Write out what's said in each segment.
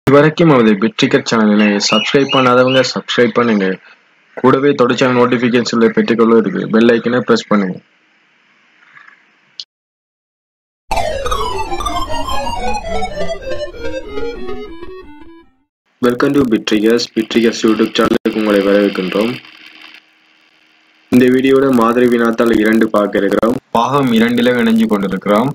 இதுவரைக்கும் நமது பிட்ரிக்கர் சேனலை சப்ஸ்கிரைப் பண்ணாதவங்க சப்ஸ்கிரைப் பண்ணுங்க கூடவே தொடர்ச்சியான நோட்டிஃபிகேஷன்ல பெற்றுக்கொள்வதற்கு பெல் ஐக்கனை பிரஸ் பண்ணுங்க வெல்கம் டு பிட்ரிகர்ஸ் பிட்ரிகர்ஸ் யூடியூப் சேனலுக்கு உங்களை வரவேற்கின்றோம் இந்த வீடியோட மாதிரி வினாத்தாள் இரண்டு பார்க்க இருக்கிறோம் பாகம் இரண்டில இணைஞ்சு கொண்டிருக்கிறோம்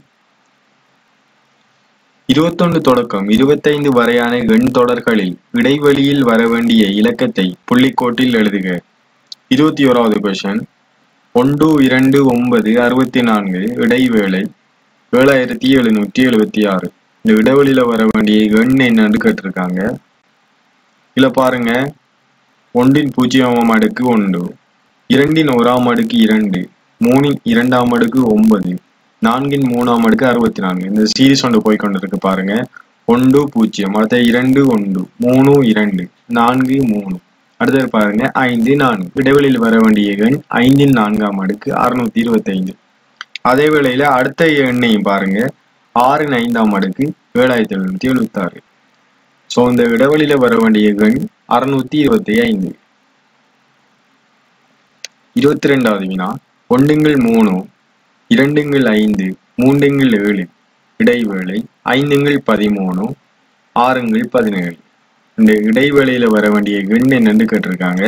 இருபத்தொன்று தொடக்கம் இருபத்தைந்து வரையான எண் தொடர்களில் இடைவெளியில் வர வேண்டிய இலக்கத்தை புள்ளிக்கோட்டில் எழுதுக இருபத்தி ஓராவது கொஷன் ஒன்று இரண்டு ஒன்பது அறுபத்தி நான்கு இடைவேளை ஏழாயிரத்தி எழுநூற்றி எழுபத்தி ஆறு இந்த இடைவெளியில வர வேண்டிய எண் என்னன்னு கேட்டிருக்காங்க இதுல பாருங்க ஒன்றின் பூஜ்ஜியமாம் அடுக்கு ஒன்று இரண்டின் ஓராம் அடுக்கு இரண்டு மூணின் இரண்டாம் அடுக்கு ஒன்பது நான்கின் மூணாம் அடுக்கு அறுபத்தி நான்கு இந்த சீரிஸ் ஒன்று போய் கொண்டிருக்கு பாருங்க ஒன்று பூஜ்ஜியம் அடுத்த இரண்டு ஒன்று மூணு இரண்டு நான்கு மூணு அடுத்தது பாருங்க ஐந்து நான்கு இடைவெளியில் வர வேண்டிய எண் ஐந்தின் நான்காம் அடுக்கு அறுநூத்தி இருபத்தி ஐந்து அதே வேளையில அடுத்த எண்ணையும் பாருங்க ஆறின் ஐந்தாம் அடுக்கு ஏழாயிரத்தி எழுநூத்தி எழுபத்தி ஆறு ஸோ இந்த இடைவெளியில வர வேண்டிய எண் அறுநூத்தி இருபத்தி ஐந்து இருபத்தி ரெண்டாவது வினா ஒன்றுங்கள் மூணு இரண்டுங்கள் ஐந்து மூன்றுங்கள் ஏழு இடைவேளை ஐந்துங்கள் பதிமூணு ஆறுங்கள் பதினேழு இந்த இடைவேளையில வர வேண்டிய எண் என்னன்னு கேட்டிருக்காங்க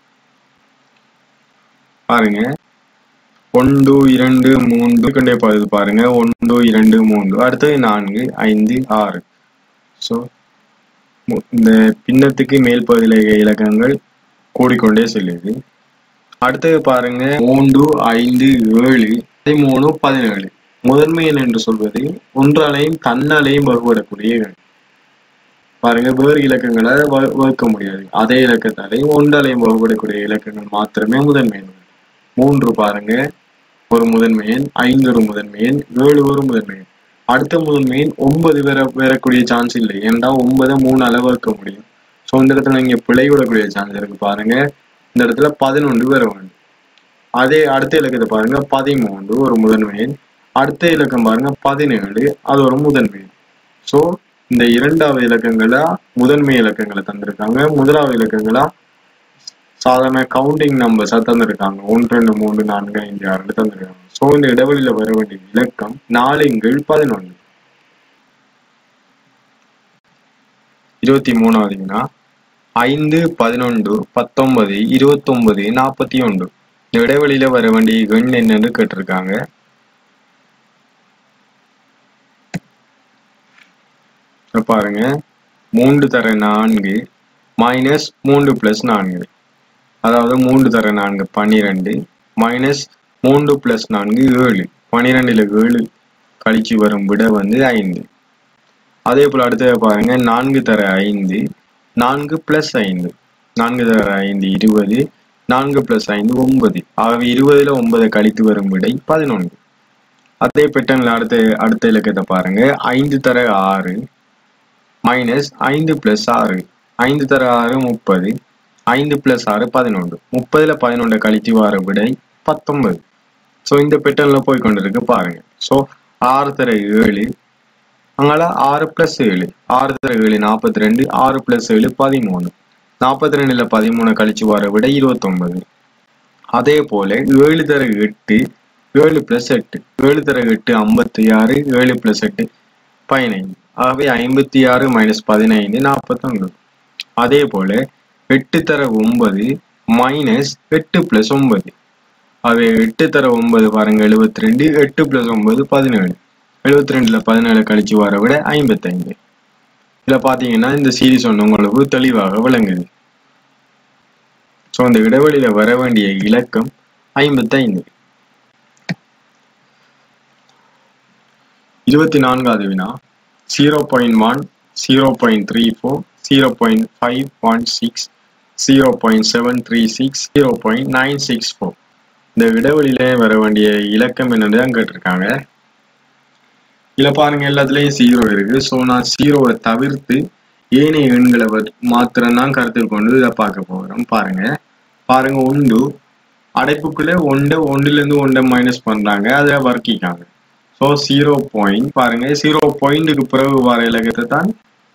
பாருங்க ஒன்று இரண்டு மூன்று கொண்டே பார்த்து பாருங்க ஒன்று இரண்டு மூன்று அடுத்தது நான்கு ஐந்து ஆறு ஸோ இந்த பின்னத்துக்கு மேல் பகுதியில இலக்கங்கள் கூடிக்கொண்டே செல்லுது அடுத்தது பாருங்க மூன்று ஐந்து ஏழு பதிமூணு பதினேழு முதன்மை எண் என்று சொல்வது ஒன்றாலையும் தன்னாலையும் வகுபடக்கூடிய எண் பாருங்க வேறு இலக்கங்களை வகுக்க முடியாது அதே இலக்கத்தாலையும் ஒன்றாலையும் வகுபடக்கூடிய இலக்கங்கள் மாத்திரமே முதன்மை எண் மூன்று பாருங்க ஒரு முதன்மை எண் ஐந்து ஒரு முதன்மை எண் ஏழு ஒரு முதன்மை எண் அடுத்த முதன்மை எண் ஒன்பது வர வரக்கூடிய சான்ஸ் இல்லை ஏன்டா ஒன்பதை மூணால வகுக்க முடியும் ஸோ இந்த இடத்துல இங்க பிழை விடக்கூடிய சான்ஸ் இருக்கு பாருங்க இந்த இடத்துல பதினொன்று வர வேண்டும் அதே அடுத்த இலக்கத்தை பாருங்க பதிமூன்று ஒரு முதன்மை எண் அடுத்த இலக்கம் பாருங்க பதினேழு அது ஒரு முதன்மை எண் ஸோ இந்த இரண்டாவது இலக்கங்களா முதன்மை இலக்கங்களை தந்திருக்காங்க முதலாவது இலக்கங்களா சாதாரண கவுண்டிங் நம்பர்ஸா தந்திருக்காங்க ஒன்று ரெண்டு மூன்று நான்கு ஐந்து ஆறு தந்திருக்காங்க ஸோ இந்த இடைவெளியில வர வேண்டிய இலக்கம் நாலுங்கள் பதினொன்று இருபத்தி மூணாவது வினா ஐந்து பதினொன்று பத்தொன்பது இருபத்தி ஒன்பது நாற்பத்தி ஒன்று இந்த இடைவெளியில வர வேண்டிய எண் என்னன்னு கேட்டிருக்காங்க பாருங்க மூன்று தர நான்கு மைனஸ் மூன்று பிளஸ் நான்கு அதாவது மூன்று தர நான்கு பன்னிரெண்டு மைனஸ் மூன்று பிளஸ் நான்கு ஏழு பன்னிரெண்டுல ஏழு கழிச்சு வரும் விட வந்து ஐந்து அதே போல அடுத்தது பாருங்க நான்கு தர ஐந்து நான்கு பிளஸ் ஐந்து நான்கு தர ஐந்து இருபது நான்கு பிளஸ் ஐந்து ஒன்பது ஆகவே இருபதுல ஒன்பதை கழித்து வரும் விடை பதினொன்று அதே பெட்டன்ல அடுத்த அடுத்த இலக்கத்தை பாருங்க ஐந்து தர ஆறு மைனஸ் ஐந்து பிளஸ் ஆறு ஐந்து தர ஆறு முப்பது ஐந்து பிளஸ் ஆறு பதினொன்று முப்பதுல பதினொன்றை கழித்து வர விடை பத்தொன்பது ஸோ இந்த பெட்டன்ல போய் கொண்டிருக்கு பாருங்க ஸோ ஆறு தர ஏழு அங்கால ஆறு பிளஸ் ஏழு ஆறு தர ஏழு நாற்பத்தி ரெண்டு ஆறு பிளஸ் ஏழு பதிமூணு நாற்பத்தி ரெண்டுல பதிமூணு கழிச்சு வர விட இருபத்தொன்பது அதே போல ஏழு தர எட்டு ஏழு பிளஸ் எட்டு ஏழு தர எட்டு ஐம்பத்தி ஆறு ஏழு பிளஸ் எட்டு பதினைந்து ஆகவே ஐம்பத்தி ஆறு மைனஸ் பதினைந்து நாற்பத்தொன்று அதே போல எட்டு தர ஒன்பது மைனஸ் எட்டு பிளஸ் ஒன்பது ஆகவே எட்டு தர ஒன்பது பாருங்க எழுபத்தி ரெண்டு எட்டு பிளஸ் ஒன்பது பதினேழு எழுபத்தி ரெண்டுல பதினேழு கழிச்சு வர விட ஐம்பத்தைந்து இதுல பாத்தீங்கன்னா இந்த சீரீஸ் ஒன்று உங்களுக்கு தெளிவாக விளங்குது ஸோ இந்த இடைவெளியில வர வேண்டிய இலக்கம் ஐம்பத்தைந்து இருபத்தி நான்காவது வினா zero point one zero point three four zero point five one six zero point seven three six zero point nine six four இந்த இடைவெளியில வர வேண்டிய இலக்கம் என்னன்னு தான் கேட்டிருக்காங்க இதுல பாருங்க எல்லாத்துலயும் ஜீரோ இருக்கு ஸோ நான் ஜீரோவை தவிர்த்து ஏனைய எண்களை மாத்திரம் தான் கருத்தில் கொண்டு இதை பார்க்க போகிறோம் பாருங்க பாருங்க ஒன்று அடைப்புக்குள்ள ஒன்று ஒன்றுல இருந்து ஒன்றை மைனஸ் பண்றாங்க அதை வர்க்கிக்காங்க ஸோ ஜீரோ பாயிண்ட் பாருங்க ஜீரோ பாயிண்ட்டுக்கு பிறகு வர இலக்கத்தை தான்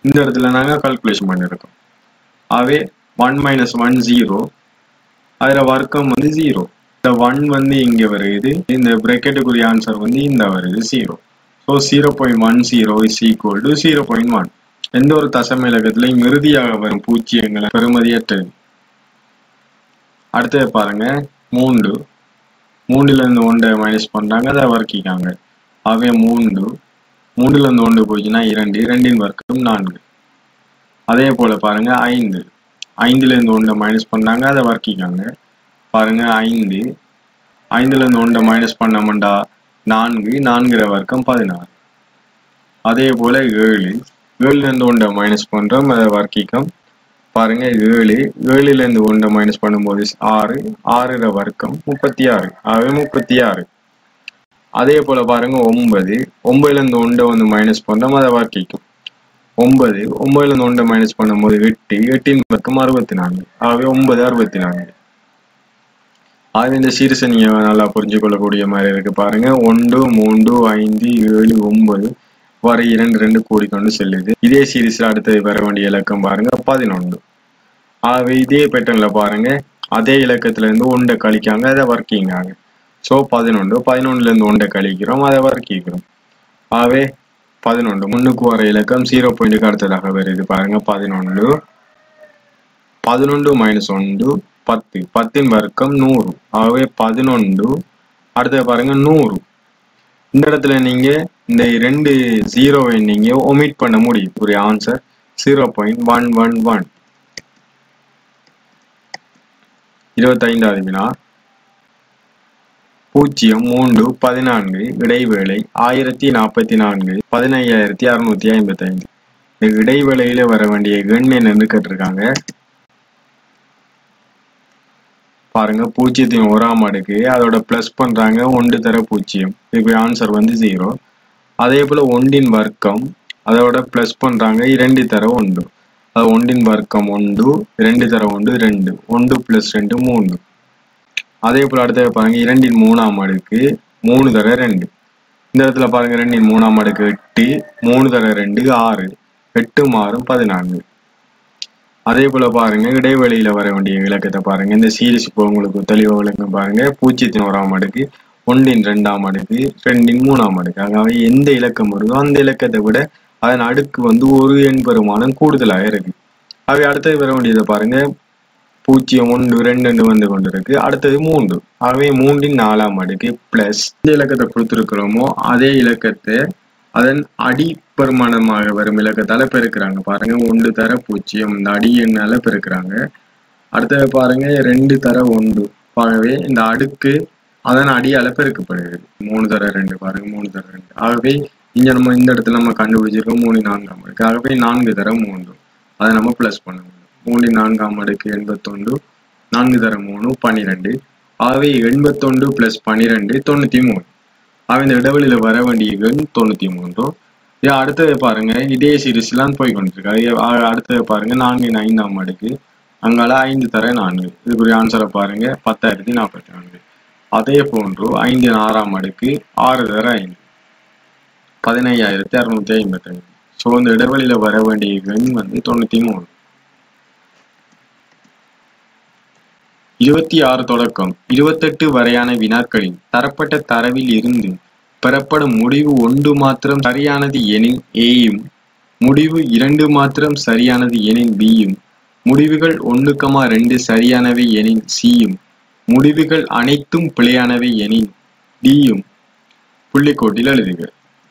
இந்த இடத்துல நாங்க கால்குலேஷன் பண்ணியிருக்கோம் ஆகவே ஒன் மைனஸ் ஒன் ஜீரோ அதில் வர்க்கம் வந்து ஜீரோ இந்த ஒன் வந்து இங்கே வருது இந்த பிரெக்கெட்டுக்குரிய ஆன்சர் வந்து இந்த வருது zero so zero point one zero is equal to zero point one எந்த ஒரு தசம இலக்கத்திலையும் இறுதியாக வரும் பூஜ்ஜியங்களை பெறுமதியற்றது அடுத்தது பாருங்க மூன்று மூணுல இருந்து ஒன்றை மைனஸ் பண்றாங்க அதை வர்க்கிக்காங்க ஆகவே மூன்று மூணுல இருந்து ஒன்று போச்சுன்னா இரண்டு இரண்டின் வர்க்கம் நான்கு அதே போல பாருங்க ஐந்து ஐந்துல இருந்து ஒன்றை மைனஸ் பண்ணாங்க அதை வர்க்கிக்காங்க பாருங்க ஐந்து ஐந்துல இருந்து ஒன்றை மைனஸ் பண்ணோம்டா நான்கு நான்கிற வர்க்கம் பதினாறு அதே போல ஏழு ஏழுல இருந்து ஒன்றை மைனஸ் பண்றோம் அதை வர்க்கிக்கம் பாருங்க ஏழு ஏழுல இருந்து ஒன்றை மைனஸ் பண்ணும்போது ஆறு ஆறுற வர்க்கம் முப்பத்தி ஆறு ஆகவே முப்பத்தி ஆறு அதே போல பாருங்க ஒன்பது ஒன்பதுல இருந்து ஒன்றை வந்து மைனஸ் பண்றோம் அதை வர்க்கிக்கும் ஒன்பது ஒன்பதுல இருந்து ஒன்றை மைனஸ் பண்ணும்போது எட்டு எட்டின் வர்க்கம் அறுபத்தி நான்கு ஆகவே ஒன்பது அறுபத்தி நான்கு ஆகவே இந்த சீரிசை நீங்க நல்லா புரிஞ்சு கொள்ளக்கூடிய மாதிரி இருக்கு பாருங்க ஒன்று மூன்று ஐந்து ஏழு ஒன்பது வர இரண்டு ரெண்டு கூடிக்கொண்டு செல்லுது இதே சீரிஸ்ல அடுத்தது பெற வேண்டிய இலக்கம் பாருங்க பதினொன்று ஆகவே இதே பேட்டர்ன்ல பாருங்க அதே இலக்கத்துல இருந்து ஒன்றை கழிக்காங்க அதை வர்க்கிங்காங்க ஸோ பதினொன்று பதினொன்றுல இருந்து ஒன்றை கழிக்கிறோம் அதை வர்க்கிக்கிறோம் ஆகவே பதினொன்று முன்னுக்கு வர இலக்கம் ஜீரோ பாயிண்ட்டுக்கு அடுத்ததாக வருது பாருங்க பதினொன்று பதினொன்று மைனஸ் ஒன்று பத்து பத்தின் வர்க்கம் நூறு ஆகவே பதினொன்று அடுத்தது பாருங்க நூறு இந்த இடத்துல நீங்க இந்த ரெண்டு ஜீரோவை நீங்க ஒமிட் பண்ண முடியும் ஒரு answer zero point one one one இருபத்தைந்தாவது வினா பூஜ்ஜியம் மூன்று பதினான்கு இடைவேளை ஆயிரத்தி நாற்பத்தி நான்கு பதினையாயிரத்தி அறுநூத்தி ஐம்பத்தி ஐந்து இந்த இடைவேளையில வர வேண்டிய எண் என்னன்னு கேட்டிருக்காங்க பாருங்க பூஜ்ஜியத்தின் ஓராம் அடுக்கு அதோட பிளஸ் பண்றாங்க ஒன்று தர பூஜ்ஜியம் இதுக்கு ஆன்சர் வந்து ஜீரோ அதே போல ஒன்றின் வர்க்கம் அதோட பிளஸ் பண்றாங்க இரண்டு தர ஒன்று அது ஒன்றின் வர்க்கம் ஒன்று இரண்டு தர ஒன்று ரெண்டு ஒன்று பிளஸ் ரெண்டு மூணு அதே போல அடுத்த பாருங்க இரண்டின் மூணாம் அடுக்கு மூணு தர ரெண்டு இந்த இடத்துல பாருங்க ரெண்டின் மூணாம் அடுக்கு எட்டு மூணு தர ரெண்டு ஆறு எட்டு மாறும் பதினான்கு அதே போல பாருங்க இடைவெளியில வர வேண்டிய இலக்கத்தை பாருங்க இந்த சீரிஸ் இப்போ உங்களுக்கு தெளிவாக விளக்கம் பாருங்க பூஜ்ஜியத்தின் ஓராம் அடுக்கு ஒன்றின் ரெண்டாம் அடுக்கு ரெண்டின் மூணாம் அடுக்கு ஆகவே எந்த இலக்கம் வருதோ அந்த இலக்கத்தை விட அதன் அடுக்கு வந்து ஒரு எண் பெருமானம் கூடுதலாக இருக்கு அவை அடுத்தது வர வேண்டியதை பாருங்க பூஜ்ஜியம் ஒன்று ரெண்டு வந்து கொண்டிருக்கு அடுத்தது மூன்று ஆகவே மூன்றின் நாலாம் அடுக்கு பிளஸ் எந்த இலக்கத்தை கொடுத்துருக்கிறோமோ அதே இலக்கத்தை அதன் அடி பெருமானமாக வரும் இலக்கத்தால பெருக்கிறாங்க பாருங்க ஒன்று தர பூஜ்ஜியம் இந்த அடி எண்ணால பெருக்கிறாங்க அடுத்தது பாருங்க ரெண்டு தர ஒன்று ஆகவே இந்த அடுக்கு அதன் அடியால பெருக்கப்படுகிறது மூணு தர ரெண்டு பாருங்க மூணு தர ரெண்டு ஆகவே இங்க நம்ம இந்த இடத்துல நம்ம கண்டுபிடிச்சிருக்கோம் மூணு நான்காம் அடுக்கு ஆகவே நான்கு தர மூன்று அதை நம்ம பிளஸ் பண்ண முடியும் மூணு நான்காம் அடுக்கு எண்பத்தொன்று நான்கு தர மூணு பன்னிரெண்டு ஆகவே எண்பத்தொன்று பிளஸ் பன்னிரெண்டு தொண்ணூத்தி மூணு ஆக இந்த இடைவெளியில வர வேண்டிய எண் தொண்ணூத்தி மூன்று இது அடுத்தது பாருங்க இதே சீரிஸ்லாம் போய் கொண்டிருக்கு அடுத்தது பாருங்க நான்கு ஐந்தாம் அடுக்கு அங்கால ஐந்து தர நான்கு இதுக்குரிய ஆன்சரை பாருங்க பத்தாயிரத்தி நாற்பத்தி நான்கு அதே போன்று ஐந்து ஆறாம் அடுக்கு ஆறு தர ஐந்து பதினையாயிரத்தி அறுநூத்தி ஐம்பத்தி ஐந்து ஸோ இந்த இடைவெளியில வர வேண்டிய எண் வந்து தொண்ணூத்தி மூணு இருபத்தி ஆறு தொடக்கம் இருபத்தெட்டு வரையான வினாக்களில் தரப்பட்ட தரவில் இருந்து பெறப்படும் முடிவு ஒன்று மாத்திரம் சரியானது எனின் ஏயும் முடிவு இரண்டு மாத்திரம் சரியானது எனின் பியும் முடிவுகள் ஒன்று கமா ரெண்டு சரியானவை எனின் சியும் முடிவுகள் அனைத்தும் பிழையானவை எனின் டியும் புள்ளிக்கோட்டில் எழுதுக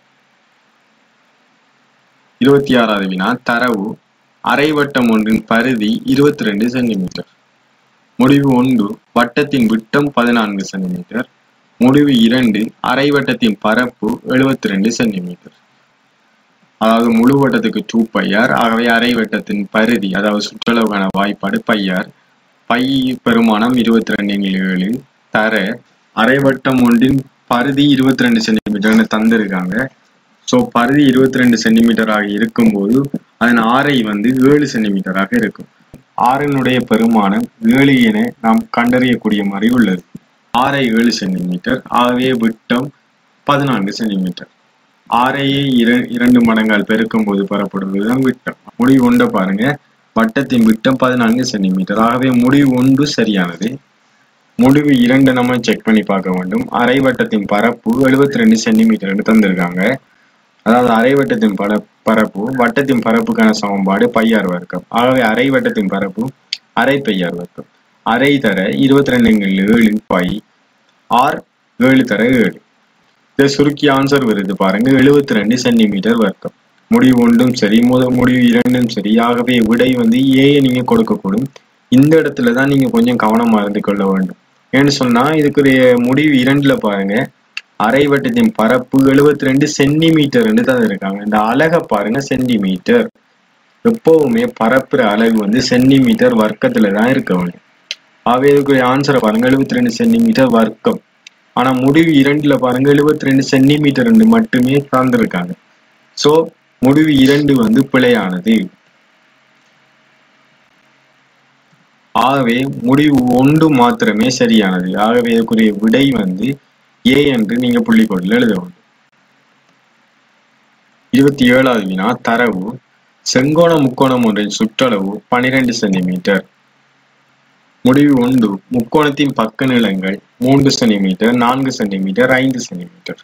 இருபத்தி ஆறாவது வினா தரவு அரைவட்டம் ஒன்றின் பருதி இருபத்தி ரெண்டு சென்டிமீட்டர் முடிவு ஒன்று வட்டத்தின் விட்டம் பதினான்கு சென்டிமீட்டர் முடிவு இரண்டு அரை வட்டத்தின் பரப்பு எழுபத்தி ரெண்டு சென்டிமீட்டர் அதாவது முழு வட்டத்துக்கு டூ பையார் ஆகவே அரை வட்டத்தின் பருதி அதாவது சுற்றளவுக்கான வாய்ப்பாடு பையார் பை பெருமானம் இருபத்தி ரெண்டு ஏழு தர அரை வட்டம் ஒன்றின் பருதி இருபத்தி ரெண்டு சென்டிமீட்டர்னு தந்திருக்காங்க ஸோ பருதி இருபத்தி ரெண்டு சென்டிமீட்டராக இருக்கும்போது அதன் ஆரை வந்து ஏழு சென்டிமீட்டராக இருக்கும் ஆறினுடைய பெருமானம் ஏழு என நாம் கண்டறியக்கூடிய மாதிரி உள்ளது ஆறை ஏழு சென்டிமீட்டர் ஆகவே விட்டம் பதினான்கு சென்டிமீட்டர் ஆறையே இர இரண்டு மடங்கால் பெருக்கும் போது பெறப்படுவதுதான் விட்டம் முடிவு ஒன்றை பாருங்க வட்டத்தின் விட்டம் பதினான்கு சென்டிமீட்டர் ஆகவே முடிவு ஒன்று சரியானது முடிவு இரண்டு நம்ம செக் பண்ணி பார்க்க வேண்டும் அரை வட்டத்தின் பரப்பு எழுபத்தி ரெண்டு சென்டிமீட்டர் தந்திருக்காங்க அதாவது அரை வட்டத்தின் பர பரப்பு வட்டத்தின் பரப்புக்கான சமன்பாடு பையார் வர்க்கம் ஆகவே அரை வட்டத்தின் பரப்பு அரை பையார் வர்க்கம் அரை தர இருபத்தி ரெண்டு ஏழு பை ஆர் ஏழு தர ஏழு இதை சுருக்கி ஆன்சர் வருது பாருங்க எழுபத்தி ரெண்டு சென்டிமீட்டர் வர்க்கம் முடிவு ஒன்றும் சரி முத முடிவு இரண்டும் சரி ஆகவே விடை வந்து ஏயை நீங்க கொடுக்கக்கூடும் இந்த இடத்துல தான் நீங்க கொஞ்சம் கவனமா இருந்து கொள்ள வேண்டும் ஏன்னு சொன்னா இதுக்குரிய முடிவு இரண்டுல பாருங்க அரை வட்டத்தின் பரப்பு எழுபத்தி ரெண்டு சென்டிமீட்டர்னு தான் இருக்காங்க இந்த அலகை பாருங்க சென்டிமீட்டர் எப்பவுமே பரப்புற அலகு வந்து சென்டிமீட்டர் வர்க்கத்துல தான் இருக்க வேண்டும் ஆகவே இதுக்குரிய ஆன்சரை பாருங்க எழுபத்தி ரெண்டு சென்டிமீட்டர் வர்க்கம் ஆனா முடிவு இரண்டுல பாருங்க எழுபத்தி ரெண்டு சென்டிமீட்டர் மட்டுமே சார்ந்திருக்காங்க சோ முடிவு இரண்டு வந்து பிழையானது ஆகவே முடிவு ஒன்று மாத்திரமே சரியானது ஆகவே இதுக்குரிய விடை வந்து ஏ என்று நீங்க புள்ளிக்கோட்டில் எழுத வேண்டும் இருபத்தி ஏழாவது வினா தரவு செங்கோண முக்கோணம் ஒன்றின் சுற்றளவு பனிரெண்டு சென்டிமீட்டர் முடிவு ஒன்று முக்கோணத்தின் பக்க நீளங்கள் மூன்று சென்டிமீட்டர் நான்கு சென்டிமீட்டர் ஐந்து சென்டிமீட்டர்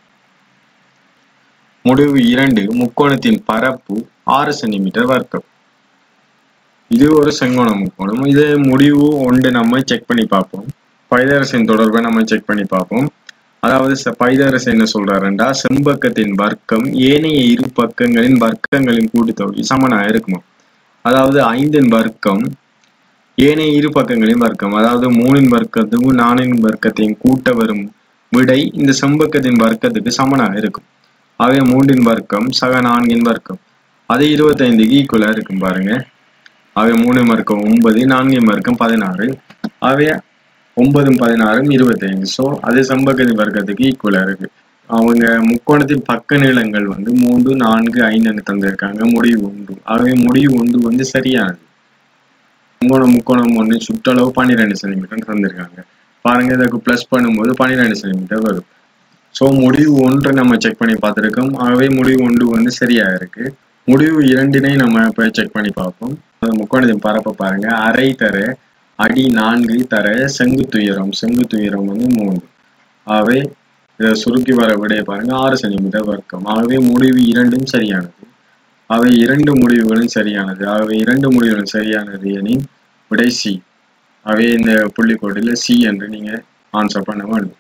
முடிவு இரண்டு முக்கோணத்தின் பரப்பு ஆறு சென்டிமீட்டர் வர்க்கம் இது ஒரு செங்கோண முக்கோணம் இது முடிவு ஒன்று நம்ம செக் பண்ணி பார்ப்போம் பைதரசின் தொடர்பை நம்ம செக் பண்ணி பார்ப்போம் அதாவது பைதரசு என்ன சொல்றாருண்டா செம்பக்கத்தின் வர்க்கம் ஏனைய இரு பக்கங்களின் வர்க்கங்களின் கூட்டுத்தொகை சமனா இருக்குமா அதாவது ஐந்தின் வர்க்கம் ஏனைய இரு பக்கங்களின் வர்க்கம் அதாவது மூணின் வர்க்கத்துக்கும் நானின் வர்க்கத்தையும் கூட்ட வரும் விடை இந்த செம்பக்கத்தின் வர்க்கத்துக்கு சமனாக இருக்கும் அவை மூன்றின் வர்க்கம் சக நான்கின் வர்க்கம் அது இருபத்தைந்துக்கு ஈக்குவலா இருக்கும் பாருங்க அவை மூணு வர்க்கம் ஒன்பது நான்கின் வர்க்கம் பதினாறு அவை ஒன்பதும் பதினாறும் இருபத்தைந்து ஸோ அது செம்பக்கத்தின் வர்க்கத்துக்கு ஈக்குவலா இருக்கு அவங்க முக்கோணத்தின் பக்க நீளங்கள் வந்து மூன்று நான்கு ஐந்துன்னு தந்திருக்காங்க முடிவு ஒன்று ஆகவே முடிவு ஒன்று வந்து சரியானது முக்கோணம் முக்கோணம் ஒன்று சுற்றளவு பன்னிரெண்டு சென்டிமீட்டர் தந்திருக்காங்க பாருங்க இதுக்கு ப்ளஸ் பண்ணும்போது பன்னிரெண்டு சென்டிமீட்டர் வரும் ஸோ முடிவு ஒன்று நம்ம செக் பண்ணி பார்த்துருக்கோம் ஆகவே முடிவு ஒன்று வந்து சரியா இருக்கு முடிவு இரண்டினை நம்ம இப்போ செக் பண்ணி பார்ப்போம் முக்கோணத்தின் பரப்பை பாருங்க அரை தர அடி நான்கு தர செங்குத்துயரம் செங்குத்துயரம் வந்து மூன்று ஆகவே இதை சுருக்கி வர விடைய பாருங்க ஆறு சென்டிமீட்டர் வர்க்கம் ஆகவே முடிவு இரண்டும் சரியானது அவை இரண்டு முடிவுகளும் சரியானது ஆகவே இரண்டு முடிவுகளும் சரியானது எனின் விடை சி அவை இந்த புள்ளிக்கோட்டில் சி என்று நீங்க ஆன்சர் பண்ண வேண்டும்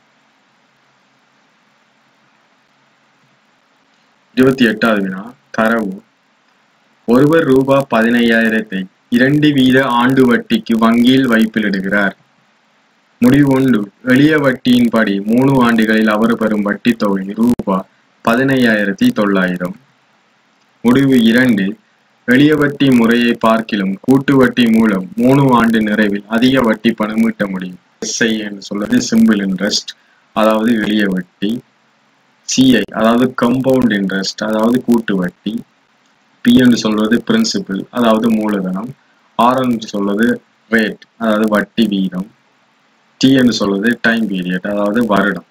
இருபத்தி எட்டாவது வினா தரவு ஒருவர் ரூபா பதினையாயிரத்தை இரண்டு வீத ஆண்டு வட்டிக்கு வங்கியில் வைப்பிலிடுகிறார் முடிவு ஒன்று எளிய வட்டியின்படி மூணு ஆண்டுகளில் அவர் பெறும் வட்டி தொகை ரூபா பதினையாயிரத்தி தொள்ளாயிரம் முடிவு இரண்டு எளிய வட்டி முறையை பார்க்கிலும் கூட்டு வட்டி மூலம் மூணு ஆண்டு நிறைவில் அதிக வட்டி பணம் ஈட்ட முடியும் எஸ்ஐ என்று சொல்வது சிம்பிள் இன்ட்ரெஸ்ட் அதாவது எளிய வட்டி சிஐ அதாவது கம்பவுண்ட் இன்ட்ரெஸ்ட் அதாவது கூட்டு வட்டி பி என்று சொல்வது பிரின்சிபிள் அதாவது மூலதனம் ஆர் என்று சொல்வது ரேட் அதாவது வட்டி வீதம் டி என்று சொல்வது டைம் பீரியட் அதாவது வருடம்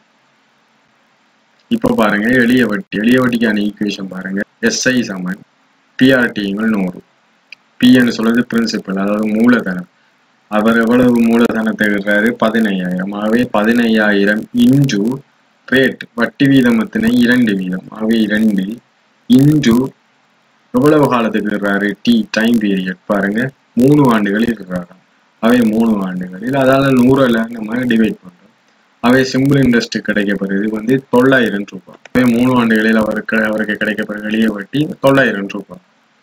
இப்போ பாருங்க எளிய வட்டி எளிய வட்டிக்கான ஈக்குவேஷன் பாருங்க எஸ்ஐ சமன் பிஆர்டிங்கள் நூறு பி என்று சொல்வது பிரின்சிபல் அதாவது மூலதனம் அவர் எவ்வளவு மூலதனத்தை இடுறாரு பதினையாயிரம் ஆகவே பதினையாயிரம் இன்ஜு ரேட் வட்டி வீதம் எத்தனை இரண்டு வீதம் ஆகவே இரண்டு இன்ஜு எவ்வளவு காலத்துக்கு இருக்கிறாரு டி டைம் பீரியட் பாருங்க மூணு ஆண்டுகள் இருக்கிறாராம் அவை மூணு ஆண்டுகளில் அதாவது நூறுல நம்ம டிவைட் பண்றோம் அவை சிம்பிள் இன்ட்ரெஸ்ட் கிடைக்கப்படுறது வந்து தொள்ளாயிரம் ரூபாய் அவை மூணு ஆண்டுகளில் அவருக்கு அவருக்கு கிடைக்கப்படுற எளிய வட்டி தொள்ளாயிரம் ரூபாய்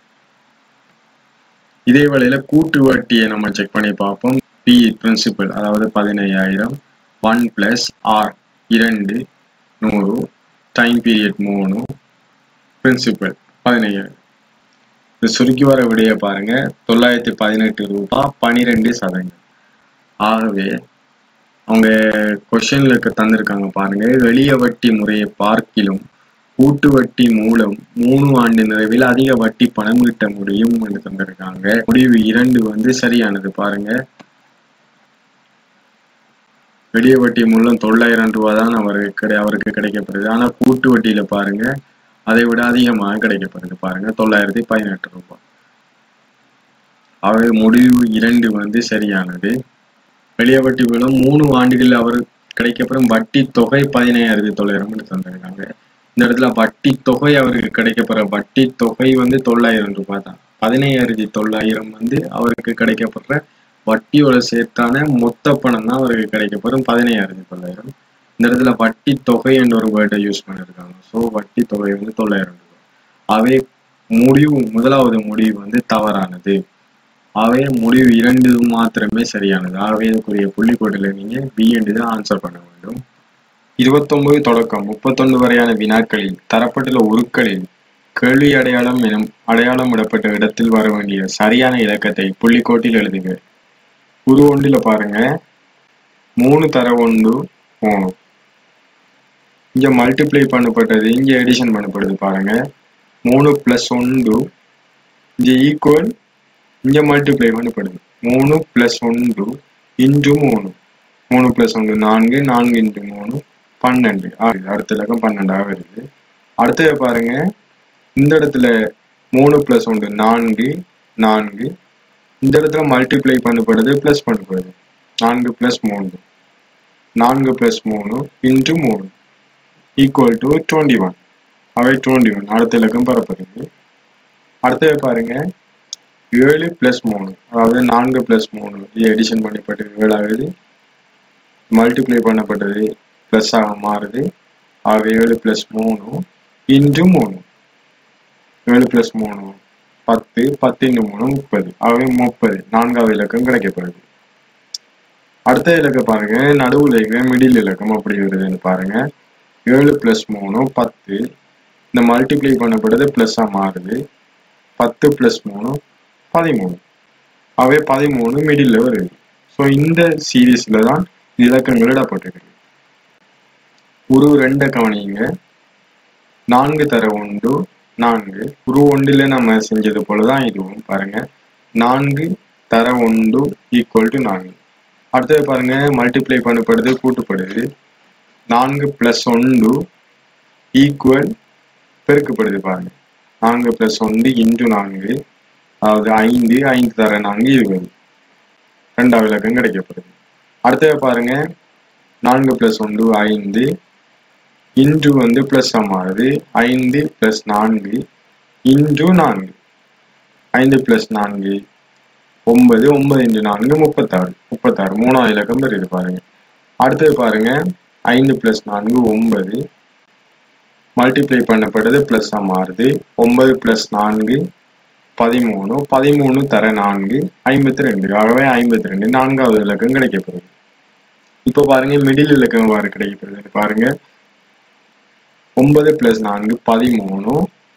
இதே வேளையில கூட்டு வட்டியை நம்ம செக் பண்ணி பார்ப்போம் பி பிரின்சிபல் அதாவது பதினையாயிரம் ஒன் பிளஸ் ஆர் இரண்டு நூறு டைம் பீரியட் மூணு பிரின்சிபல் பதினையாயிரம் இந்த சுருக்கி வர விடைய பாருங்க தொள்ளாயிரத்தி பதினெட்டு ரூபாய் பனிரெண்டு சதவீதம் ஆகவே அவங்க கொஷின்ல இருக்க தந்திருக்காங்க பாருங்க எளிய வட்டி முறையை பார்க்கிலும் கூட்டு வட்டி மூலம் மூணு ஆண்டு நிறைவில் அதிக வட்டி பணம் ஈட்ட முடியும் என்று தந்திருக்காங்க முடிவு இரண்டு வந்து சரியானது பாருங்க வெளிய வட்டி மூலம் தொள்ளாயிரம் ரூபாய் தான் அவருக்கு கிடை அவருக்கு கிடைக்கப்படுது ஆனா கூட்டு வட்டியில பாருங்க அதை விட அதிகமாக கிடைக்கப்படுது பாருங்க தொள்ளாயிரத்தி பதினெட்டு ரூபாய் அவை முடிவு இரண்டு வந்து சரியானது வெளிய வட்டி மூலம் மூணு ஆண்டுகள் அவர் கிடைக்கப்பெறும் வட்டி தொகை பதினையாயிரத்தி தொள்ளாயிரம் தந்திருக்காங்க இந்த இடத்துல வட்டி தொகை அவருக்கு கிடைக்கப்பெற வட்டி தொகை வந்து தொள்ளாயிரம் ரூபாய் தான் பதினையாயிரத்தி தொள்ளாயிரம் வந்து அவருக்கு கிடைக்கப்படுற வட்டியோட சேர்த்தான மொத்த பணம் தான் அவருக்கு கிடைக்கப்பெறும் பதினையாயிரத்தி தொள்ளாயிரம் இந்த இடத்துல வட்டி தொகை என்ற ஒரு வேர்டை யூஸ் பண்ணியிருக்காங்க ஸோ வட்டி தொகை வந்து தொள்ளாயிரம் ரூபாய் அவை முடிவு முதலாவது முடிவு வந்து தவறானது அவை முடிவு இரண்டு மாத்திரமே சரியானது ஆகவே இதுக்குரிய புள்ளிக்கோட்டில் நீங்க பி என்று தான் ஆன்சர் பண்ண வேண்டும் இருபத்தொன்பது தொடக்கம் முப்பத்தொன்று வரையான வினாக்களில் தரப்பட்டுள்ள உருக்களில் கேள்வி அடையாளம் எனும் அடையாளம் விடப்பட்ட இடத்தில் வர வேண்டிய சரியான இலக்கத்தை புள்ளிக்கோட்டில் எழுதுக உரு ஒன்றில் பாருங்க மூணு தர ஒன்று மூணு இங்க மல்டிப்ளை பண்ணப்பட்டது இங்க எடிஷன் பண்ணப்படுது பாருங்க மூணு பிளஸ் ஒன்று இங்க ஈக்குவல் இங்க மல்டிப்ளை பண்ணப்படுது மூணு பிளஸ் ஒன்று இன்டு மூணு மூணு பிளஸ் ஒன்று நான்கு நான்கு இன்டு மூணு பன்னெண்டு ஆகுது அடுத்த இலக்கம் பன்னெண்டாக வருது அடுத்தது பாருங்க இந்த இடத்துல மூணு பிளஸ் ஒன்று நான்கு நான்கு இந்த இடத்துல மல்டிப்ளை பண்ணப்படுது பிளஸ் பண்ணப்படுது நான்கு பிளஸ் மூணு நான்கு பிளஸ் மூணு இன்ட்டு மூணு ஈக்குவல் டு டுவெண்ட்டி ஒன் அவை டுவெண்ட்டி ஒன் அடுத்த இலக்கம் பரப்படுது அடுத்தது பாருங்க ஏழு பிளஸ் மூணு அதாவது நான்கு பிளஸ் மூணு இது எடிஷன் பண்ணப்பட்டது ஏழாவது மல்டிப்ளை பண்ணப்பட்டது பிளஸ் ஆக மாறுது ஆக ஏழு பிளஸ் மூணு இன்ட்டு மூணு ஏழு பிளஸ் மூணு பத்து பத்து இன்ட்டு மூணு முப்பது ஆகவே முப்பது நான்காவது இலக்கம் கிடைக்கப்படுது அடுத்த இலக்கம் பாருங்க நடுவில் இருக்கிற மிடில் இலக்கம் அப்படி வருதுன்னு பாருங்க ஏழு பிளஸ் மூணு பத்து இந்த மல்டிப்ளை பண்ணப்படுது பிளஸ்ஸாக மாறுது பத்து பிளஸ் மூணு பதிமூணு அவை பதிமூணு மிடில் வருது ஸோ இந்த சீரீஸில் தான் இலக்கங்கள் இடப்பட்டிருக்கு உரு ரெண்டை கவனிங்க நான்கு தர ஒன்று நான்கு உரு ஒன்றில் நம்ம செஞ்சது போல தான் இதுவும் பாருங்க நான்கு தர ஒன்று ஈக்குவல் டு நான்கு அடுத்தது பாருங்க மல்டிப்ளை பண்ணப்படுது கூட்டுப்படுது நான்கு பிளஸ் ஒன்று ஈக்குவல் பெருக்கப்படுது பாருங்க நான்கு பிளஸ் ஒன்று இன்டு நான்கு அதாவது ஐந்து ஐந்து தர நான்கு இருபது ரெண்டாவது இலக்கம் கிடைக்கப்படுது அடுத்தது பாருங்க நான்கு பிளஸ் ஒன்று ஐந்து இன்டு வந்து பிளஸ் மாறுது ஐந்து பிளஸ் நான்கு இன்டு நான்கு ஐந்து பிளஸ் நான்கு ஒன்பது ஒன்பது இன்டு நான்கு முப்பத்தாறு முப்பத்தாறு மூணாவது இலக்கம் இருக்குது பாருங்க அடுத்தது பாருங்க ஐந்து பிளஸ் நான்கு ஒன்பது மல்டிப்ளை பண்ணப்பட்டது பிளஸ் மாறுது ஒன்பது பிளஸ் நான்கு பதிமூணு பதிமூணு தர நான்கு ஐம்பத்தி ரெண்டு ஆகவே ஐம்பத்தி ரெண்டு நான்காவது இலக்கம் கிடைக்கப்படுது இப்போ பாருங்க மிடில் இலக்கம் எவ்வாறு கிடைக்கப்படுது பாருங்க ஒன்பது பிளஸ் நான்கு பதிமூணு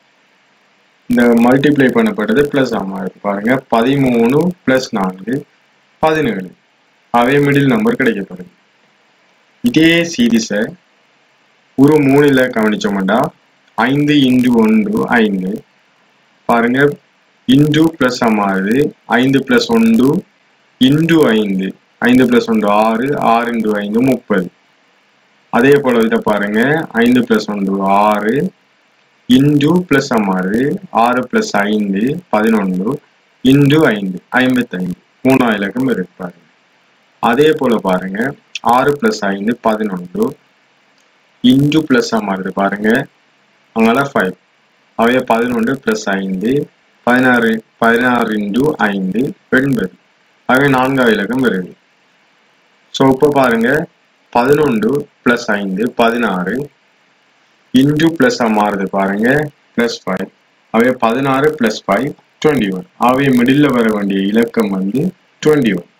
இந்த மல்டிப்ளை பண்ணப்பட்டது பிளஸ் மாறுது பாருங்க பதிமூணு பிளஸ் நான்கு பதினேழு அவே மிடில் நம்பர் கிடைக்கப்படுது இதே சீரீஸை ஒரு மூணுல கவனிச்சோம்டா ஐந்து இன்டு ஒன்று ஐந்து பாருங்க இன்டு பிளஸ் மாறுது ஐந்து பிளஸ் ஒன்று இன்டு ஐந்து ஐந்து பிளஸ் ஒன்று ஆறு ஆறு இன்டு ஐந்து முப்பது அதே போல இதை பாருங்க ஐந்து பிளஸ் ஒன்று ஆறு இன்டு பிளஸ் மாறுது ஆறு பிளஸ் ஐந்து பதினொன்று இன்டு ஐந்து ஐம்பத்தைந்து மூணாவது இலக்கம் இருக்கு பாருங்க அதே போல பாருங்க ஆறு பிளஸ் ஐந்து பதினொன்று இன்டு பிளஸ் மாறுது பாருங்க அங்கெல்லாம் ஃபைவ் அவைய பதினொன்று பிளஸ் ஐந்து பதினாறு பதினாறு இன்டு ஐந்து எண்பது அவை நான்காவது இலக்கம் வருது ஸோ இப்போ பாருங்க பதினொன்று பிளஸ் ஐந்து பதினாறு இன்டு பிளஸ் மாறுது பாருங்க பிளஸ் ஃபைவ் அவைய பதினாறு பிளஸ் ஃபைவ் டுவெண்ட்டி ஒன் அவைய மிடில் வர வேண்டிய இலக்கம் வந்து டுவெண்ட்டி ஒன்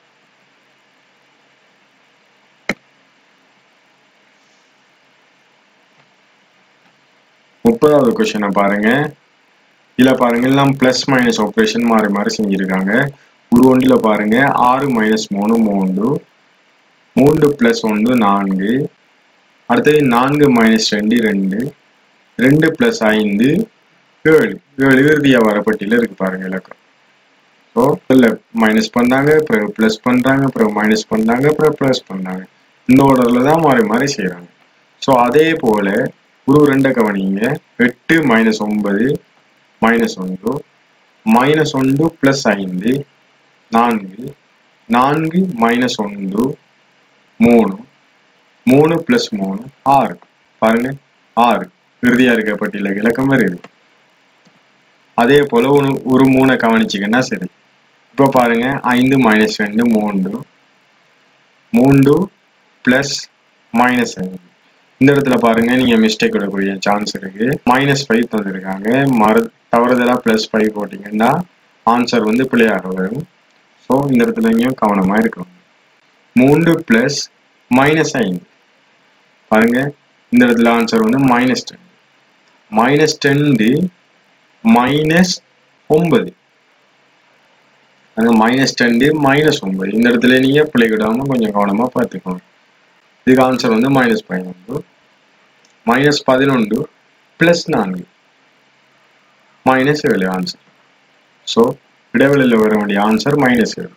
முப்பதாவது கொஸ்டினை பாருங்க இதுல பாருங்க எல்லாம் பிளஸ் மைனஸ் ஆப்ரேஷன் மாறி மாறி செஞ்சிருக்காங்க ஒரு ஒன்றில் பாருங்க ஆறு மைனஸ் மூணு மூன்று மூன்று பிளஸ் ஒன்று நான்கு அடுத்தது நான்கு மைனஸ் ரெண்டு ரெண்டு ரெண்டு பிளஸ் ஐந்து ஏழு ஏழு இறுதியாக வரப்பட்டியில் இருக்கு பாருங்க இலக்கம் ஸோ இல்லை மைனஸ் பண்ணாங்க அப்புறம் ப்ளஸ் பண்ணுறாங்க அப்புறம் மைனஸ் பண்ணாங்க அப்புறம் ப்ளஸ் பண்ணாங்க இந்த ஆர்டர்ல தான் மாறி மாறி செய்கிறாங்க ஸோ அதே போல ஒரு ரெண்டை கவனிங்க எட்டு மைனஸ் ஒன்பது மைனஸ் ஒன்று மைனஸ் ஒன்று ப்ளஸ் ஐந்து நான்கு நான்கு மைனஸ் ஒன்று மூணு மூணு ப்ளஸ் மூணு ஆறு பாருங்க ஆறு இறுதியா இருக்க பட்டியல இலக்கம் வருது அதே போல ஒரு ஒரு மூணை கவனிச்சிங்கன்னா சரி இப்போ பாருங்க ஐந்து மைனஸ் ரெண்டு மூன்று மூன்று ப்ளஸ் மைனஸ் ஐந்து இந்த இடத்துல பாருங்க நீங்க மிஸ்டேக் விடக்கூடிய சான்ஸ் இருக்கு மைனஸ் ஃபைவ் தந்திருக்காங்க மறு தவறுதலா ப்ளஸ் ஃபைவ் போட்டீங்கன்னா ஆன்சர் வந்து பிள்ளையாக வரும் ஸோ இந்த இடத்துல இங்கேயும் கவனமா இருக்கணும் மூன்று ப்ளஸ் மைனஸ் ஐந்து பாருங்க இந்த இடத்துல ஆன்சர் வந்து மைனஸ் டென் மைனஸ் டென்னு மைனஸ் ஒன்பது அங்கே மைனஸ் டென்னு மைனஸ் ஒன்பது இந்த இடத்துல நீங்க பிள்ளை விடாம கொஞ்சம் கவனமா பார்த்துக்கணும் இதுக்கு ஆன்சர் வந்து மைனஸ் பதினொன்று மைனஸ் பதினொன்று ப்ளஸ் நான்கு மைனஸ் ஏழு ஆன்சர் ஸோ இடைவெளியில் வர வேண்டிய ஆன்சர் மைனஸ் ஏழு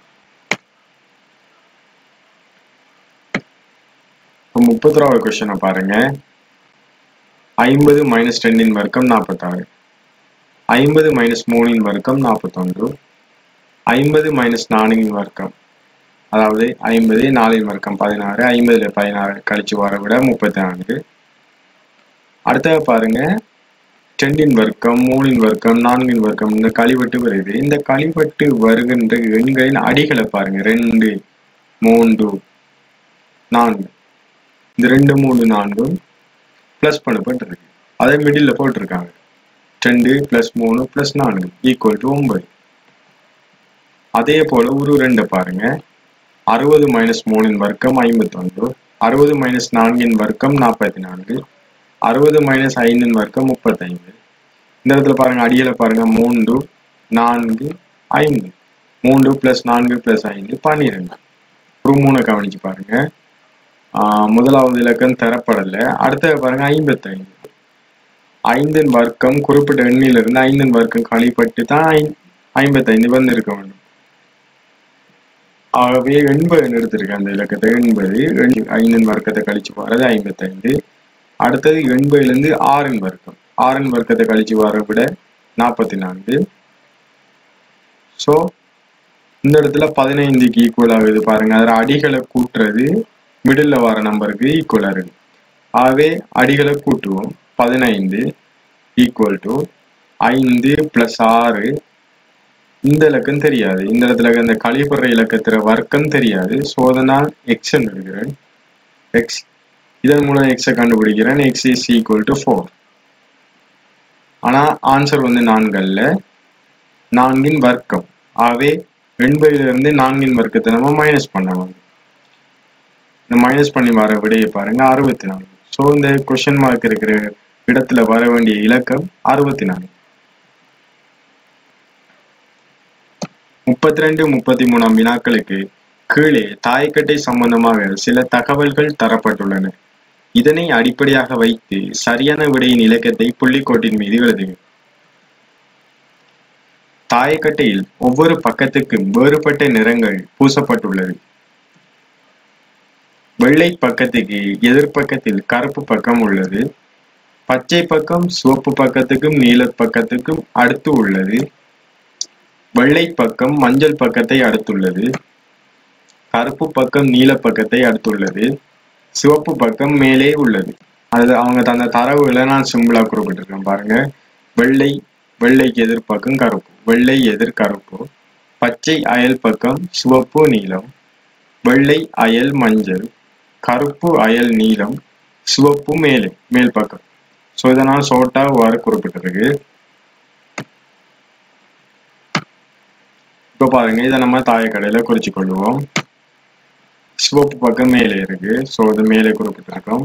இப்போ முப்பத்தொராவது கொஸ்டினை பாருங்க ஐம்பது மைனஸ் ரெண்டின் வர்க்கம் நாற்பத்தாறு ஐம்பது மைனஸ் மூணின் வர்க்கம் நாற்பத்தொன்று ஐம்பது மைனஸ் நான்கின் வர்க்கம் அதாவது ஐம்பது நாலின் வர்க்கம் பதினாறு ஐம்பதுல பதினாறு கழிச்சு வர விட முப்பத்தி நான்கு அடுத்தது பாருங்க ரெண்டின் வர்க்கம் மூணின் வர்க்கம் நான்கின் வர்க்கம் இந்த கழிவட்டு வருது இந்த கழிவட்டு வருகின்ற எண்களின் அடிகளை பாருங்க ரெண்டு மூன்று நான்கு இந்த ரெண்டு மூணு நான்கும் ப்ளஸ் பண்ணப்பட்டிருக்கு அதே மிடில் போட்டிருக்காங்க ரெண்டு ப்ளஸ் மூணு ப்ளஸ் நான்கு ஈக்குவல் டு ஒன்பது அதே போல ஒரு ரெண்டை பாருங்க அறுபது மைனஸ் மூணின் வர்க்கம் ஐம்பத்தொன்று அறுபது மைனஸ் நான்கின் வர்க்கம் நாற்பத்தி நான்கு அறுபது மைனஸ் ஐந்தின் வர்க்கம் முப்பத்தைந்து இந்த இடத்துல பாருங்க அடியில பாருங்க மூன்று நான்கு ஐந்து மூன்று பிளஸ் நான்கு பிளஸ் ஐந்து பன்னிரெண்டு ஒரு மூணை கவனிச்சு பாருங்க ஆஹ் முதலாவது இலக்கம் தரப்படல அடுத்தது பாருங்க ஐம்பத்தைந்து ஐந்தின் வர்க்கம் குறிப்பிட்ட எண்ணிலிருந்து ஐந்தின் வர்க்கம் கழிப்பட்டு தான் ஐ- ஐம்பத்தைந்து வந்து இருக்க வேண்டும் ஆகவே எண்பது எடுத்திருக்கேன் அந்த இலக்கத்தை எண்பது எண்- ஐந்தின் வர்க்கத்தை கழிச்சு போறது ஐம்பத்தைந்து அடுத்தது எண்பதுல இருந்து ஆறின் வர்க்கம் ஆறின் வர்க்கத்தை கழிச்சு வர விட நாற்பத்தி நான்கு ஸோ இந்த இடத்துல பதினைந்துக்கு ஈக்குவல் ஆகுது பாருங்க அதில் அடிகளை கூட்டுறது மிடில் வர நம்பருக்கு ஈக்குவலாக இருக்கு ஆகவே அடிகளை கூட்டுவோம் பதினைந்து ஈக்குவல் டு ஐந்து ப்ளஸ் ஆறு இந்த இலக்கம் தெரியாது இந்த இடத்துல இந்த கழிப்படுற இலக்கத்துல வர்க்கம் தெரியாது ஸோ அதை நான் எக்ஸ் எடுக்கிறேன் எக்ஸ் இதன் மூலம் எக்ஸை கண்டுபிடிக்கிறேன் x is equal to four ஆனால் ஆன்சர் வந்து நான்கல்ல நான்கின் வர்க்கம் ஆகவே எண்பதுல இருந்து நான்கின் வர்க்கத்தை நம்ம மைனஸ் பண்ணணும் இந்த மைனஸ் பண்ணி வர விடையை பாருங்க அறுபத்தி நாலு ஸோ இந்த கொஷின் மார்க் இருக்கிற இடத்துல வர வேண்டிய இலக்கம் அறுபத்தி நாலு முப்பத்தி ரெண்டு முப்பத்தி மூணாம் வினாக்களுக்கு கீழே தாய்க்கட்டை சம்பந்தமாக சில தகவல்கள் தரப்பட்டுள்ளன இதனை அடிப்படையாக வைத்து சரியான விடையின் இலக்கத்தை புள்ளிக்கோட்டின் மீது எழுதுக தாயக்கட்டையில் ஒவ்வொரு பக்கத்துக்கும் வேறுபட்ட நிறங்கள் பூசப்பட்டுள்ளது வெள்ளை பக்கத்துக்கு எதிர்ப்பக்கத்தில் கருப்பு பக்கம் உள்ளது பச்சை பக்கம் சிவப்பு பக்கத்துக்கும் நீல பக்கத்துக்கும் அடுத்து உள்ளது வெள்ளை பக்கம் மஞ்சள் பக்கத்தை அடுத்துள்ளது கருப்பு பக்கம் நீல பக்கத்தை அடுத்துள்ளது சிவப்பு பக்கம் மேலே உள்ளது அது அவங்க தந்த தரவுகளை நான் சிம்பிளா குறிப்பிட்டிருக்கேன் பாருங்க வெள்ளை வெள்ளைக்கு எதிர்ப்பக்கம் கருப்பு வெள்ளை எதிர் கருப்பு பச்சை அயல் பக்கம் சிவப்பு நீலம் வெள்ளை அயல் மஞ்சள் கருப்பு அயல் நீலம் சிவப்பு மேலே மேல் பக்கம் ஸோ இதை நான் ஷோர்ட்டா இவ்வாறு குறிப்பிட்டிருக்கு இப்போ பாருங்க இதை நம்ம தாயக்கடையில குறிச்சு கொள்ளுவோம் சிவப்பு பக்கம் மேலே இருக்கு ஸோ இது மேலே குறிப்பிட்டிருக்கோம்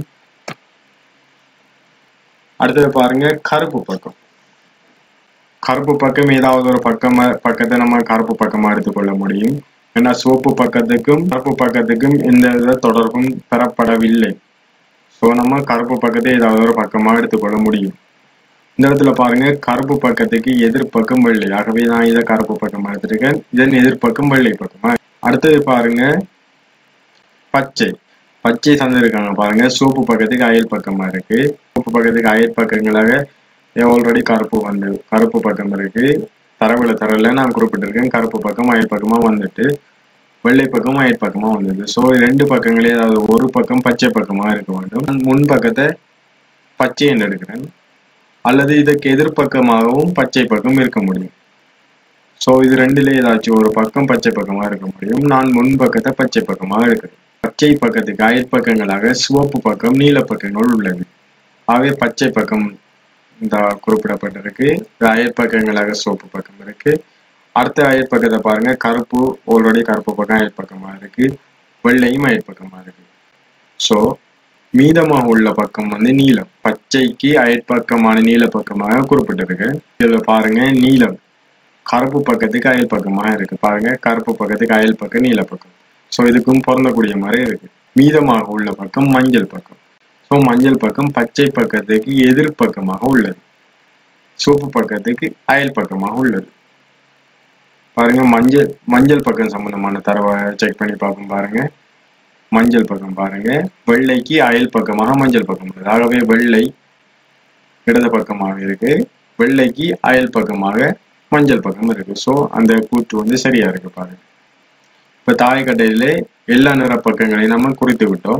அடுத்தது பாருங்க கருப்பு பக்கம் கருப்பு பக்கம் ஏதாவது ஒரு பக்கமா பக்கத்தை நம்ம கருப்பு பக்கமா எடுத்துக்கொள்ள முடியும் ஏன்னா சிவப்பு பக்கத்துக்கும் கருப்பு பக்கத்துக்கும் எந்த வித தொடர்பும் பெறப்படவில்லை ஸோ நம்ம கருப்பு பக்கத்தை ஏதாவது ஒரு பக்கமா எடுத்துக்கொள்ள முடியும் இந்த இடத்துல பாருங்க கருப்பு பக்கத்துக்கு எதிர்ப்பக்கம் வெள்ளை ஆகவே நான் இதை கருப்பு பக்கமா எடுத்திருக்கேன் இதன் எதிர்ப்பக்கம் வெள்ளை பக்கமா அடுத்தது பாருங்க பச்சை பச்சை தந்திருக்காங்க பாருங்க சோப்பு பக்கத்துக்கு அயல் பக்கமா இருக்கு சோப்பு பக்கத்துக்கு அயல் பக்கங்களாக ஆல்ரெடி கருப்பு வந்து கருப்பு பக்கம் இருக்கு தரவுல தரல நான் குறிப்பிட்டிருக்கேன் கருப்பு பக்கம் அயல் பக்கமா வந்துட்டு வெள்ளை பக்கம் அயல் பக்கமா வந்தது ஸோ ரெண்டு பக்கங்களே அதாவது ஒரு பக்கம் பச்சை பக்கமா இருக்க வேண்டும் நான் முன் பக்கத்தை பச்சை என்று எடுக்கிறேன் அல்லது இதற்கு எதிர்ப்பக்கமாகவும் பச்சை பக்கம் இருக்க முடியும் ஸோ இது ரெண்டுல ஏதாச்சும் ஒரு பக்கம் பச்சை பக்கமா இருக்க முடியும் நான் முன் பக்கத்தை பச்சை பக்கமாக எடுக்கிறேன் பச்சை பக்கத்துக்கு அயல் பக்கங்களாக சிவப்பு பக்கம் நீல பக்கங்கள் உள்ளது ஆகவே பச்சை பக்கம் இந்த குறிப்பிடப்பட்டிருக்கு இது அயல் பக்கங்களாக சிவப்பு பக்கம் இருக்கு அடுத்த அயல் பக்கத்தை பாருங்க கருப்பு ஆல்ரெடி கருப்பு பக்கம் அயல் பக்கமா இருக்கு வெள்ளையும் அயல் பக்கமா இருக்கு ஸோ மீதமாக உள்ள பக்கம் வந்து நீலம் பச்சைக்கு அயற்பக்கமான நீல பக்கமாக குறிப்பிட்டிருக்கு இதுல பாருங்க நீலம் கருப்பு பக்கத்துக்கு அயல் பக்கமாக இருக்கு பாருங்க கருப்பு பக்கத்துக்கு அயல் பக்கம் நீல பக்கம் ஸோ இதுக்கும் பொருந்தக்கூடிய மாதிரி இருக்கு மீதமாக உள்ள பக்கம் மஞ்சள் பக்கம் ஸோ மஞ்சள் பக்கம் பச்சை பக்கத்துக்கு எதிர்ப்பக்கமாக உள்ளது சிவப்பு பக்கத்துக்கு அயல் பக்கமாக உள்ளது பாருங்க மஞ்சள் மஞ்சள் பக்கம் சம்பந்தமான தரவை செக் பண்ணி பார்ப்போம் பாருங்க மஞ்சள் பக்கம் பாருங்க வெள்ளைக்கு அயல் பக்கமாக மஞ்சள் பக்கம் உள்ளது ஆகவே வெள்ளை இடது பக்கமாக இருக்கு வெள்ளைக்கு அயல் பக்கமாக மஞ்சள் பக்கம் இருக்கு ஸோ அந்த கூற்று வந்து சரியா இருக்கு பாருங்க இப்ப தாய்க்கட்டையில எல்லா நிற பக்கங்களையும் நம்ம குறித்து விட்டோம்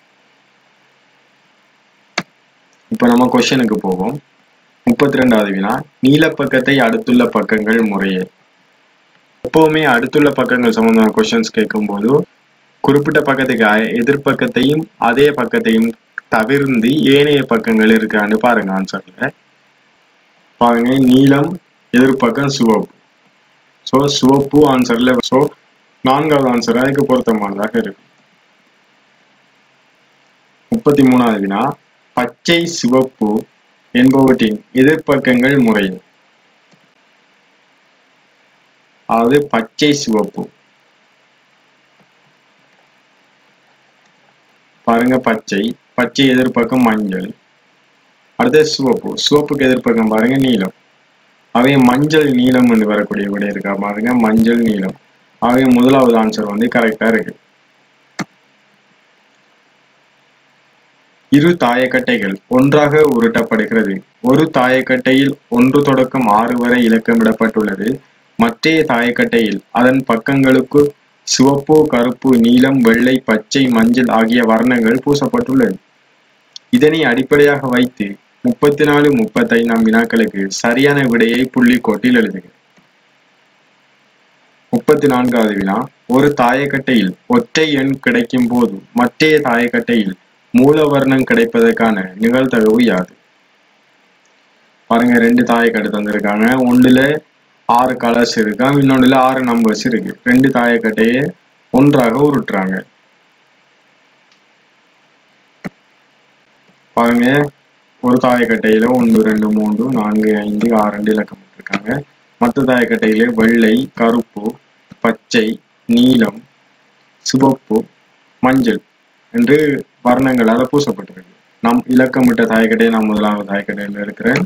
இப்ப நம்ம கொஸ்டினுக்கு போவோம் முப்பத்தி ரெண்டாவது வினா நீல பக்கத்தை அடுத்துள்ள பக்கங்கள் முறையே எப்பவுமே அடுத்துள்ள பக்கங்கள் சம்பந்தமான கொஸ்டின்ஸ் கேட்கும்போது குறிப்பிட்ட பக்கத்துக்கு அ- எதிர்ப்பக்கத்தையும் அதே பக்கத்தையும் தவிர்ந்து ஏனைய பக்கங்கள் இருக்கான்னு பாருங்க ஆன்சர்ல பாருங்க நீலம் எதிர்ப்பக்கம் சிவப்பு ஸோ சிவப்பு ஆன்சர்ல ஸோ நான்காவது ஆன்சர் அதுக்கு பொருத்தமானதாக இருக்கு முப்பத்தி மூணாவது வினா பச்சை சிவப்பு என்பவற்றின் எதிர்ப்பக்கங்கள் முறை அதாவது பச்சை சிவப்பு பாருங்க பச்சை பச்சை எதிர்ப்பக்கம் மஞ்சள் அடுத்து சிவப்பு சிவப்புக்கு எதிர்ப்பக்கம் பாருங்க நீலம் அவை மஞ்சள் நீலம் என்று வரக்கூடிய விடை இருக்கா பாருங்க மஞ்சள் நீலம் ஆகவே முதலாவது ஆன்சர் வந்து கரெக்டா இருக்கு இரு தாயக்கட்டைகள் ஒன்றாக உருட்டப்படுகிறது ஒரு தாயக்கட்டையில் ஒன்று தொடக்கம் ஆறு வரை இலக்கமிடப்பட்டுள்ளது மற்றைய தாயக்கட்டையில் அதன் பக்கங்களுக்கு சிவப்பு கருப்பு நீலம் வெள்ளை பச்சை மஞ்சள் ஆகிய வர்ணங்கள் பூசப்பட்டுள்ளது இதனை அடிப்படையாக வைத்து முப்பத்தி நாலு முப்பத்தைந்தாம் வினாக்களுக்கு சரியான விடையை புள்ளிக்கோட்டில் எழுதுக முப்பத்தி நான்காவது வினா ஒரு தாயக்கட்டையில் ஒற்றை எண் கிடைக்கும் போது மற்றைய தாயக்கட்டையில் மூலவர்ணம் கிடைப்பதற்கான நிகழ்தகவு யாது பாருங்க ரெண்டு தாயக்கட்டை தந்திருக்காங்க ஒண்ணுல ஆறு கலர்ஸ் இருக்காம் இன்னொன்னுல ஆறு நம்பர்ஸ் இருக்கு ரெண்டு தாயக்கட்டையை ஒன்றாக உருட்டுறாங்க பாருங்க ஒரு தாயக்கட்டையில ஒன்று ரெண்டு மூன்று நான்கு ஐந்து ஆறு ரெண்டு இலக்கம் இருக்காங்க மற்ற தாயக்கட்டையில வெள்ளை கருப்பு பச்சை நீலம் சிவப்பு மஞ்சள் என்று வர்ணங்களால் பூசப்பட்டிருக்கு நம் இலக்கமிட்ட தாயக்கட்டையை நான் முதலாவது தாயக்கட்டையில் இருக்கிறேன்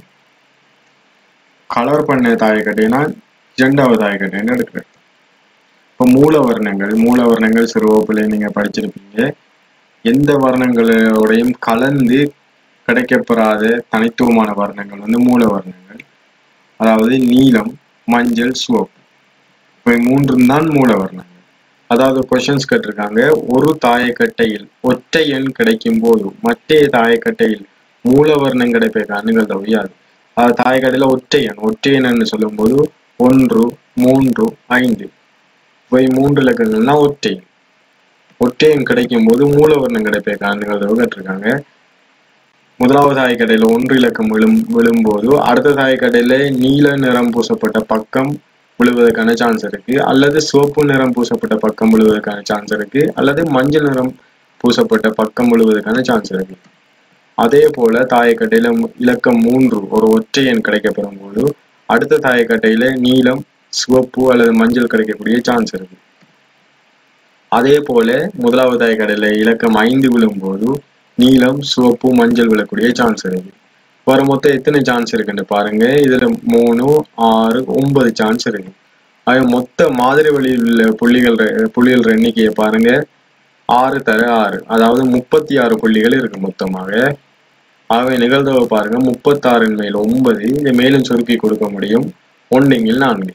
கலர் பண்ண தாயக்கட்டையை நான் இரண்டாவது தாயக்கட்டைன்னு எடுக்கிறேன் இப்போ மூல வர்ணங்கள் மூல வர்ணங்கள் சிறுவப்பிள்ளை நீங்க படிச்சிருப்பீங்க எந்த வர்ணங்களோடையும் கலந்து கிடைக்கப்பெறாத தனித்துவமான வர்ணங்கள் வந்து மூல வர்ணங்கள் அதாவது நீலம் மஞ்சள் சிவப்பு இவை மூன்றும் தான் மூல வர்ணங்கள் அதாவது கொஷின்ஸ் கேட்டிருக்காங்க ஒரு தாயக்கட்டையில் ஒற்றை எண் கிடைக்கும் போது மற்றைய தாயக்கட்டையில் மூலவர்ணம் கிடைப்பதற்கான நிகழ்தகவு யாது அதாவது தாயக்கட்டையில ஒற்றை எண் ஒற்றை எண்ணுன்னு சொல்லும்போது ஒன்று மூன்று ஐந்து இவை மூன்று இலக்கங்கள்னா ஒற்றை எண் ஒற்றை எண் கிடைக்கும் போது மூலவர்ணம் கிடைப்பதற்கான நிகழ்தகவு கேட்டிருக்காங்க முதலாவது தாயக்கட்டையில ஒன்று இலக்கம் விழும் விழும்போது அடுத்த தாயக்கட்டையில நீல நிறம் பூசப்பட்ட பக்கம் விழுவதற்கான சான்ஸ் இருக்கு அல்லது சிவப்பு நிறம் பூசப்பட்ட பக்கம் விழுவதற்கான சான்ஸ் இருக்கு அல்லது மஞ்சள் நிறம் பூசப்பட்ட பக்கம் விழுவதற்கான சான்ஸ் இருக்கு அதே போல தாயக்கட்டையில மு- இலக்கம் மூன்று ஒரு ஒற்றை எண் கிடைக்கப்பெறும் போது அடுத்த தாயக்கட்டையில நீலம் சிவப்பு அல்லது மஞ்சள் கிடைக்கக்கூடிய சான்ஸ் இருக்கு அதே போல முதலாவது தாயக்கட்டையில இலக்கம் ஐந்து விழும்போது நீலம் சிவப்பு மஞ்சள் விழக்கூடிய சான்ஸ் இருக்கு வர மொத்தம் எத்தனை சான்ஸ் இருக்குன்னு பாருங்க இதுல மூணு ஆறு ஒன்பது சான்ஸ் இருக்கு ஆக மொத்த மாதிரி வழியில் உள்ள புள்ளிகள் புள்ளிகள் எண்ணிக்கையை பாருங்க ஆறு தர ஆறு அதாவது முப்பத்தி ஆறு புள்ளிகள் இருக்கு மொத்தமாக ஆகவே நிகழ்தகவு பாருங்க முப்பத்தாறின் மேல் ஒன்பது இதை மேலும் சுருக்கி கொடுக்க முடியும் ஒன்றிங்கில் நான்கு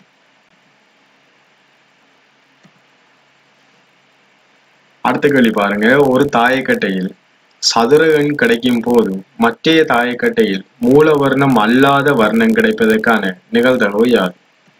அடுத்த கேள்வி பாருங்க ஒரு தாயக்கட்டையில் சதுர எண் கிடைக்கும் போது மற்றைய தாயக்கட்டையில் மூல வர்ணம் அல்லாத வர்ணம் கிடைப்பதற்கான நிகழ்தகவு யாது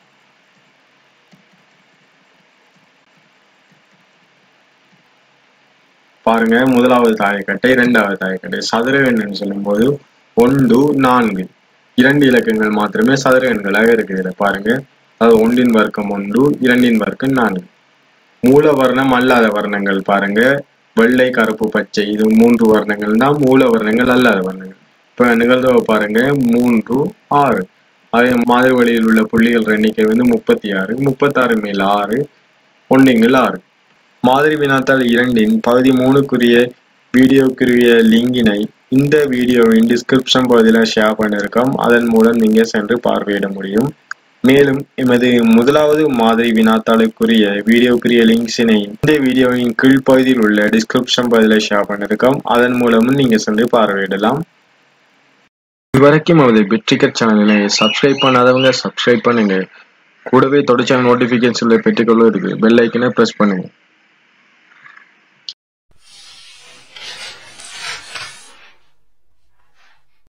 பாருங்க முதலாவது தாயக்கட்டை இரண்டாவது தாயக்கட்டை சதுர எண்ணுன்னு சொல்லும்போது ஒன்று நான்கு இரண்டு இலக்கங்கள் மாத்திரமே சதுர எண்களாக இருக்கு இதுல பாருங்க அதாவது ஒன்றின் வர்க்கம் ஒன்று இரண்டின் வர்க்கம் நான்கு மூல வர்ணம் அல்லாத வர்ணங்கள் பாருங்க வெள்ளை கருப்பு பச்சை இது மூன்று வர்ணங்கள் தான் மூல வர்ணங்கள் அல்லாத வர்ணங்கள் இப்ப நிகழ்தகவு பாருங்க மூன்று ஆறு அதே மாதிரி வழியில் உள்ள புள்ளிகள் எண்ணிக்கை வந்து முப்பத்தி ஆறு முப்பத்தாறு மேல் ஆறு ஒன்றிங்கில் ஆறு மாதிரி வினாத்தாள் இரண்டின் பகுதி மூணுக்குரிய வீடியோக்குரிய லிங்கினை இந்த வீடியோவின் டிஸ்கிரிப்ஷன் பகுதியில் ஷேர் பண்ணியிருக்கோம் அதன் மூலம் நீங்க சென்று பார்வையிட முடியும் மேலும் எமது முதலாவது மாதிரி வினாத்தாளுக்குரிய வீடியோக்குரிய லிங்க்ஸினை இந்த வீடியோவின் கீழ்ப்பகுதியில் உள்ள டிஸ்கிரிப்ஷன் பகுதியில் ஷேர் பண்ணியிருக்கோம் அதன் மூலமும் நீங்க சென்று பார்வையிடலாம் இதுவரைக்கும் நமது பிட்ரிக்கர் சேனலை சப்ஸ்கிரைப் பண்ணாதவங்க சப்ஸ்கிரைப் பண்ணுங்க கூடவே தொடர்ச்சியான நோட்டிஃபிகேஷன்ல பெற்றுக்கொள்ள இருக்கு பெல் ஐக்கனை ப்ரெஸ் பண்ணுங்க